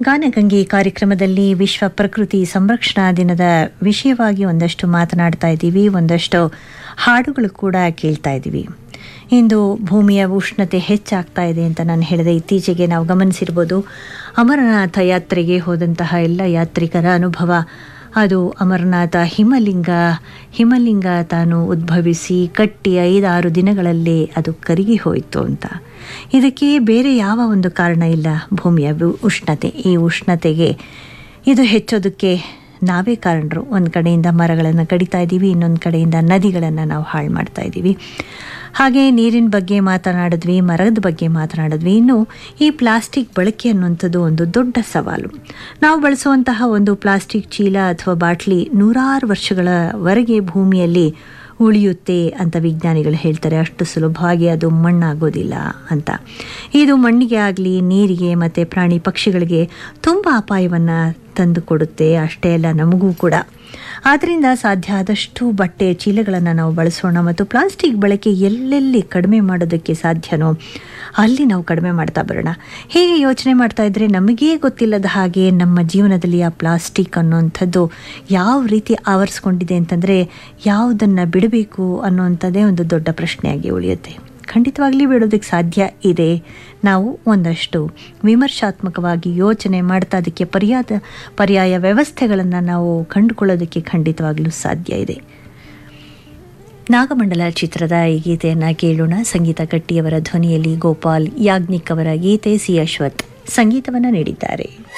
ಗಾನಗಂಗೆ ಕಾರ್ಯಕ್ರಮದಲ್ಲಿ ವಿಶ್ವ ಪ್ರಕೃತಿ ಸಂರಕ್ಷಣಾ ದಿನದ ವಿಷಯವಾಗಿ ಒಂದಷ್ಟು ಮಾತನಾಡ್ತಾ ಇದ್ದೀವಿ ಒಂದಷ್ಟು ಹಾಡುಗಳು ಕೂಡ ಕೇಳ್ತಾ ಇದ್ದೀವಿ ಇಂದು ಭೂಮಿಯ ಉಷ್ಣತೆ ಹೆಚ್ಚಾಗ್ತಾ ಇದೆ ಅಂತ ನಾನು ಹೇಳಿದೆ ಇತ್ತೀಚೆಗೆ ನಾವು ಗಮನಿಸಿರ್ಬೋದು ಅಮರನಾಥ ಯಾತ್ರೆಗೆ ಹೋದಂತಹ ಎಲ್ಲ ಯಾತ್ರಿಕರ ಅನುಭವ ಅದು ಅಮರನಾಥ ಹಿಮಲಿಂಗ ಹಿಮಲಿಂಗ ತಾನು ಉದ್ಭವಿಸಿ ಕಟ್ಟಿ ಐದಾರು ದಿನಗಳಲ್ಲೇ ಅದು ಕರಗಿ ಹೋಯಿತು ಅಂತ ಇದಕ್ಕೆ ಬೇರೆ ಯಾವ ಒಂದು ಕಾರಣ ಇಲ್ಲ ಭೂಮಿಯ ವು- ಉಷ್ಣತೆ ಈ ಉಷ್ಣತೆಗೆ ಇದು ಹೆಚ್ಚೋದಕ್ಕೆ ನಾವೇ ಕಾರಣರು ಒಂದು ಕಡೆಯಿಂದ ಮರಗಳನ್ನು ಕಡಿತಾ ಇದ್ದೀವಿ ಇನ್ನೊಂದು ಕಡೆಯಿಂದ ನದಿಗಳನ್ನು ನಾವು ಹಾಳು ಮಾಡ್ತಾ ಇದ್ದೀವಿ ಹಾಗೆ ನೀರಿನ ಬಗ್ಗೆ ಮಾತನಾಡಿದ್ವಿ ಮರದ ಬಗ್ಗೆ ಮಾತನಾಡಿದ್ವಿ ಇನ್ನು ಈ ಪ್ಲಾಸ್ಟಿಕ್ ಬಳಕೆ ಅನ್ನುವಂಥದ್ದು ಒಂದು ದೊಡ್ಡ ಸವಾಲು ನಾವು ಬಳಸುವಂತಹ ಒಂದು ಪ್ಲಾಸ್ಟಿಕ್ ಚೀಲ ಅಥವಾ ಬಾಟ್ಲಿ ನೂರಾರು ವರ್ಷಗಳವರೆಗೆ ಭೂಮಿಯಲ್ಲಿ ಉಳಿಯುತ್ತೆ ಅಂತ ವಿಜ್ಞಾನಿಗಳು ಹೇಳ್ತಾರೆ ಅಷ್ಟು ಸುಲಭವಾಗಿ ಅದು ಮಣ್ಣಾಗೋದಿಲ್ಲ ಅಂತ ಇದು ಮಣ್ಣಿಗೆ ಆಗಲಿ ನೀರಿಗೆ ಮತ್ತು ಪ್ರಾಣಿ ಪಕ್ಷಿಗಳಿಗೆ ತುಂಬ ಅಪಾಯವನ್ನು ತಂದು ಕೊಡುತ್ತೆ ಅಷ್ಟೇ ಅಲ್ಲ ನಮಗೂ ಕೂಡ ಆದ್ದರಿಂದ ಸಾಧ್ಯ ಆದಷ್ಟು ಬಟ್ಟೆ ಚೀಲಗಳನ್ನು ನಾವು ಬಳಸೋಣ ಮತ್ತು ಪ್ಲಾಸ್ಟಿಕ್ ಬಳಕೆ ಎಲ್ಲೆಲ್ಲಿ ಕಡಿಮೆ ಮಾಡೋದಕ್ಕೆ ಸಾಧ್ಯನೋ ಅಲ್ಲಿ ನಾವು ಕಡಿಮೆ ಮಾಡ್ತಾ ಬರೋಣ ಹೀಗೆ ಯೋಚನೆ ಮಾಡ್ತಾ ಇದ್ದರೆ ನಮಗೇ ಗೊತ್ತಿಲ್ಲದ ಹಾಗೆ ನಮ್ಮ ಜೀವನದಲ್ಲಿ ಆ ಪ್ಲಾಸ್ಟಿಕ್ ಅನ್ನುವಂಥದ್ದು ಯಾವ ರೀತಿ ಆವರಿಸ್ಕೊಂಡಿದೆ ಅಂತಂದರೆ ಯಾವುದನ್ನು ಬಿಡಬೇಕು ಅನ್ನುವಂಥದ್ದೇ ಒಂದು ದೊಡ್ಡ ಪ್ರಶ್ನೆಯಾಗಿ ಉಳಿಯುತ್ತೆ ಖಂಡಿತವಾಗ್ಲಿ ಬಿಡೋದಕ್ಕೆ ಸಾಧ್ಯ ಇದೆ ನಾವು ಒಂದಷ್ಟು ವಿಮರ್ಶಾತ್ಮಕವಾಗಿ ಯೋಚನೆ ಮಾಡ್ತಾ ಅದಕ್ಕೆ ಪರ್ಯಾದ ಪರ್ಯಾಯ ವ್ಯವಸ್ಥೆಗಳನ್ನು ನಾವು ಕಂಡುಕೊಳ್ಳೋದಕ್ಕೆ ಖಂಡಿತವಾಗ್ಲೂ ಸಾಧ್ಯ ಇದೆ ನಾಗಮಂಡಲ ಚಿತ್ರದ ಈ ಗೀತೆಯನ್ನು ಕೇಳೋಣ ಸಂಗೀತ ಕಟ್ಟಿಯವರ ಧ್ವನಿಯಲ್ಲಿ ಗೋಪಾಲ್ ಯಾಜ್ಞಿಕ್ ಅವರ ಗೀತೆ ಸಿ ಅಶ್ವಥ್ ಸಂಗೀತವನ್ನು ನೀಡಿದ್ದಾರೆ